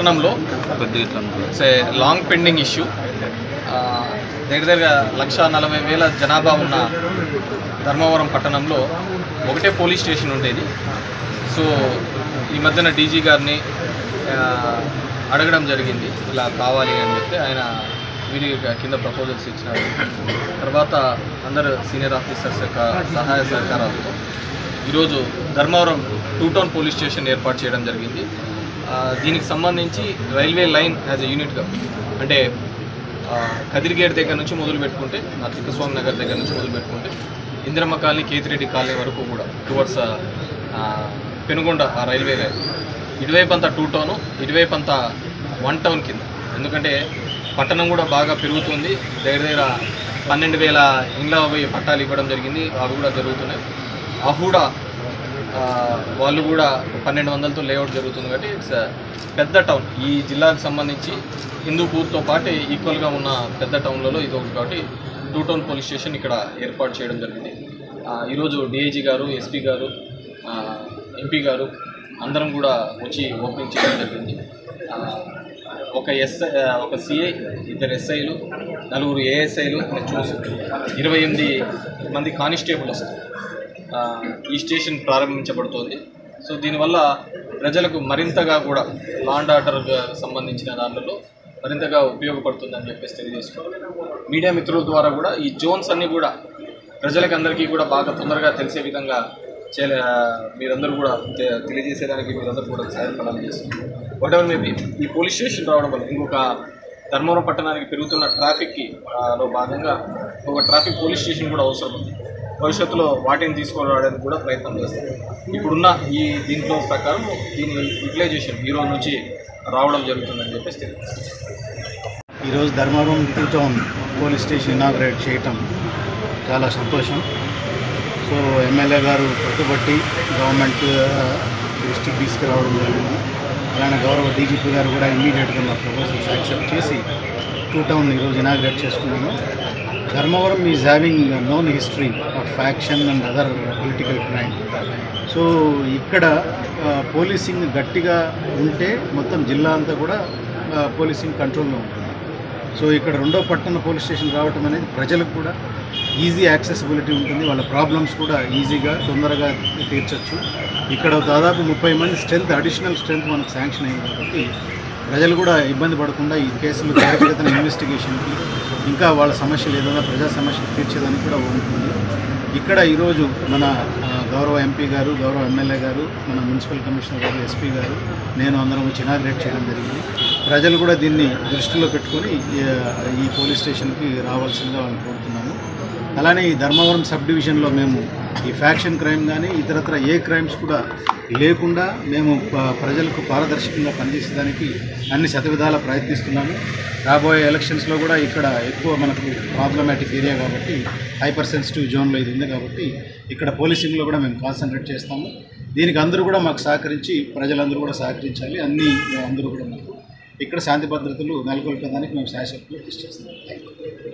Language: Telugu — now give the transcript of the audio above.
పట్టణంలో it's a long pending issue దగ్గర దగ్గర లక్ష నలభై వేల జనాభా ఉన్న ధర్మవరం పట్టణంలో ఒకటే పోలీస్ స్టేషన్ ఉండేది సో ఈ మధ్యన డీజీ గారిని ఆ, అడగడం జరిగింది ఇలా కావాలి అని చెప్తే ఆయన వీరి కింద ప్రపోజల్స్ ఇచ్చినారు తర్వాత అందరు సీనియర్ ఆఫీసర్స్ యొక్క సహాయ సహకారాలతో ఈరోజు Dharmavaram two town police station ఏర్పాటు చేయడం జరిగింది ఆ, దీనికి సంబంధించి రైల్వే లైన్ యాజ్ ఎ యూనిట్గా అంటే ఆ, కదిరిగేట్ దగ్గర నుంచి మొదలు పెట్టుకుంటే ఆ తిక్కస్వామి నగర్ దగ్గర నుంచి మొదలు పెట్టుకుంటే ఇందిరమ్మ కాలనీ కేతిరెడ్డి కాలనీ వరకు కూడా టువర్డ్స్ పెనుగొండ ఆ రైల్వే లైన్ ఇటువైపు అంతా టూ టౌన్ ఇటువైపు అంతా వన్ టౌన్ కింద ఎందుకంటే పట్టణం కూడా బాగా పెరుగుతుంది దగ్గర దగ్గర పన్నెండు వేల ఇండ్ల పోయి పట్టాలు ఇవ్వడం జరిగింది అవి కూడా జరుగుతున్నాయి అహూడా ఆ, వాళ్ళు కూడా పన్నెండు వందలతో లేఅవుట్ జరుగుతుంది కాబట్టి ఇట్స్ పెద్ద టౌన్ ఈ జిల్లాకు సంబంధించి హిందూపూర్తో పాటు ఈక్వల్గా ఉన్న పెద్ద టౌన్లలో ఇది ఒకటి కాబట్టి టూ టౌన్ పోలీస్ స్టేషన్ ఇక్కడ ఏర్పాటు చేయడం జరిగింది ఆ, ఈరోజు డిఐజీ గారు ఎస్పీ గారు ఎంపీ గారు అందరం కూడా వచ్చి ఓపెనింగ్ చేయడం జరిగింది ఆ, ఒక ఎస్ఐ ఒక సిఐ ఇద్దరు ఎస్ఐలు నలుగురు ఏఎస్ఐలు చూసి ఇరవై ఎనిమిది మంది కానిస్టేబుల్ వస్తారు ఆ, ఈ స్టేషన్ ప్రారంభించబడుతోంది సో దీనివల్ల ప్రజలకు మరింతగా కూడా లాండ్ ఆర్డర్ సంబంధించిన దాంట్లో మరింతగా ఉపయోగపడుతుందని చెప్పేసి తెలియజేసుకున్నాం మీడియా మిత్రుల ద్వారా కూడా ఈ జోన్స్ అన్నీ కూడా ప్రజలకు అందరికీ కూడా బాగా తొందరగా తెలిసే విధంగా చేయలే మీరందరూ కూడా తె- తెలియజేసేదానికి మీరందరూ కూడా సహాయపడాలని చేస్తున్నారు వాట్ ఎవర్ మేబీ ఈ పోలీస్ స్టేషన్ రావడం వల్ల ఇంకొక ధర్మవరం పట్టణానికి పెరుగుతున్న ట్రాఫిక్కి ఆ, లో భాగంగా ఒక ట్రాఫిక్ పోలీస్ స్టేషన్ కూడా అవసరం ఉంది భవిష్యత్తులో వాటిని తీసుకొని రావడానికి కూడా ప్రయత్నం చేస్తాం ఇప్పుడున్న ఈ దీంట్లో ప్రకారం దీని యూటిలైజేషన్ ఈ రోజు నుంచి రావడం జరుగుతుందని చెప్పేసి తెలియదు ఈరోజు Dharmavaram two town police station inaugurate చేయటం చాలా సంతోషం సో ఎమ్మెల్యే గారు పట్టుబట్టి గవర్నమెంట్ దృష్టికి తీసుకురావడం జరిగింది అలానే గౌరవ డీజీపీ గారు కూడా ఇమీడియట్గా మా ప్రపోజల్స్ యాక్సెప్ట్ చేసి టూ టౌన్ ఈరోజు ఇనాగ్రేట్ చేసుకున్నాము Dharmavaram is having known history of faction and other political crime so ఇక్కడ పోలీసింగ్ గట్టిగా ఉంటే మొత్తం జిల్లా అంతా కూడా పోలీసింగ్ కంట్రోల్లో ఉంటుంది సో ఇక్కడ రెండో పట్టణ పోలీస్ స్టేషన్ రావటం అనేది ప్రజలకు కూడా ఈజీ యాక్సెసిబిలిటీ ఉంటుంది వాళ్ళ ప్రాబ్లమ్స్ కూడా ఈజీగా తొందరగా తీర్చొచ్చు ఇక్కడ దాదాపు ముప్పై మంది స్ట్రెంత్ అడిషనల్ స్ట్రెంత్ మనకు శాంక్షన్ అయింది కాబట్టి ప్రజలు కూడా ఇబ్బంది పడకుండా ఈ కేసులు త్వరితగతిన ఇన్వెస్టిగేషన్కి ఇంకా వాళ్ళ సమస్యలు ఏదైనా ప్రజా సమస్యలు తీర్చేదానికి కూడా ఉంటుంది ఇక్కడ ఈరోజు మన ఆ, గౌరవ ఎంపీ గారు గౌరవ ఎమ్మెల్యే గారు మన మున్సిపల్ కమిషనర్ గారు ఎస్పీ గారు నేను అందరం వచ్చి ఇనాగ్రేట్ చేయడం జరిగింది ప్రజలు కూడా దీన్ని దృష్టిలో పెట్టుకొని ఈ- ఈ పోలీస్ స్టేషన్కి రావాల్సిందిగా వాళ్ళని కోరుతున్నాము అలానే ఈ ధర్మవరం సబ్ డివిజన్లో మేము ఈ ఫ్యాక్షన్ క్రైమ్ కానీ ఇతరత్ర ఏ క్రైమ్స్ కూడా లేకుండా మేము ప- ప్రజలకు పారదర్శకంగా పనిచేసేదానికి అన్ని శతవిధాల ప్రయత్నిస్తున్నాము రాబోయే ఎలక్షన్స్లో కూడా ఇక్కడ ఎక్కువ మనకు ప్రాబ్లమాటిక్ ఏరియా కాబట్టి హైపర్ సెన్సిటివ్ జోన్లో ఇది ఉంది కాబట్టి ఇక్కడ పోలీసింగ్లో కూడా మేము కాన్సన్ట్రేట్ చేస్తాము దీనికి అందరూ కూడా మాకు సహకరించి ప్రజలందరూ కూడా సహకరించాలి అన్ని అందరూ కూడా మాకు ఇక్కడ శాంతి భద్రతలు నెలకొల్పేదానికి మేము శాశ్వతంగా కృషి చేస్తాం థ్యాంక్ యూ